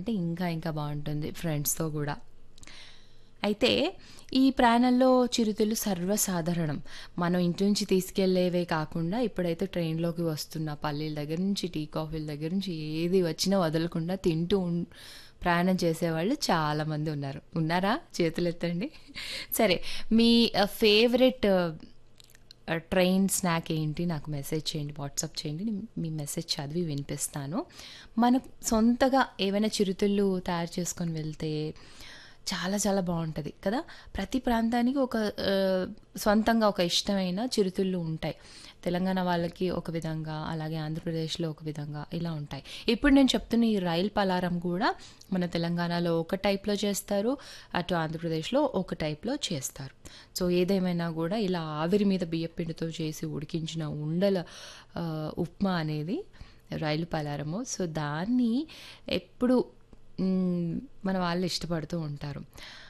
అంటే ఇంకా ఇంకా బాగుంటుంది ఫ్రెండ్స్తో కూడా అయితే ఈ ప్రయాణంలో చిరుతిళ్ళు సర్వసాధారణం మనం ఇంటి నుంచి తీసుకెళ్లేవే కాకుండా ఇప్పుడైతే ట్రైన్లోకి వస్తున్న పల్లీల దగ్గర నుంచి టీ కాఫీల దగ్గర నుంచి ఏది వచ్చినా వదలకుండా తింటూ ఉన్- ప్రయాణం చేసేవాళ్ళు చాలామంది ఉన్నారు ఉన్నారా చేతులు ఎత్తండి సరే మీ ఫేవరెట్ ట్రైన్ స్నాక్ ఏంటి నాకు మెసేజ్ చేయండి వాట్సాప్ చేయండి నేను మీ మెసేజ్ చదివి వినిపిస్తాను మనం సొంతగా ఏవైనా చిరుతిళ్ళు తయారు చేసుకొని వెళ్తే చాలా చాలా బాగుంటుంది కదా ప్రతి ప్రాంతానికి ఒక ఆ, సొంతంగా ఒక ఇష్టమైన చిరుతిళ్ళు ఉంటాయి తెలంగాణ వాళ్ళకి ఒక విధంగా అలాగే ఆంధ్రప్రదేశ్లో ఒక విధంగా ఇలా ఉంటాయి ఇప్పుడు నేను చెప్తున్న ఈ రైల్ పలారం కూడా మన తెలంగాణలో ఒక టైప్లో చేస్తారు అటు ఆంధ్రప్రదేశ్లో ఒక టైప్లో చేస్తారు సో ఏదేమైనా కూడా ఇలా ఆవిరి మీద బియ్యపిండితో చేసి ఉడికించిన ఉండల ఆ, ఉప్మా అనేది రైలు పలారము సో దాన్ని ఎప్పుడు మ్, మన వాళ్ళు ఇష్టపడుతూ ఉంటారు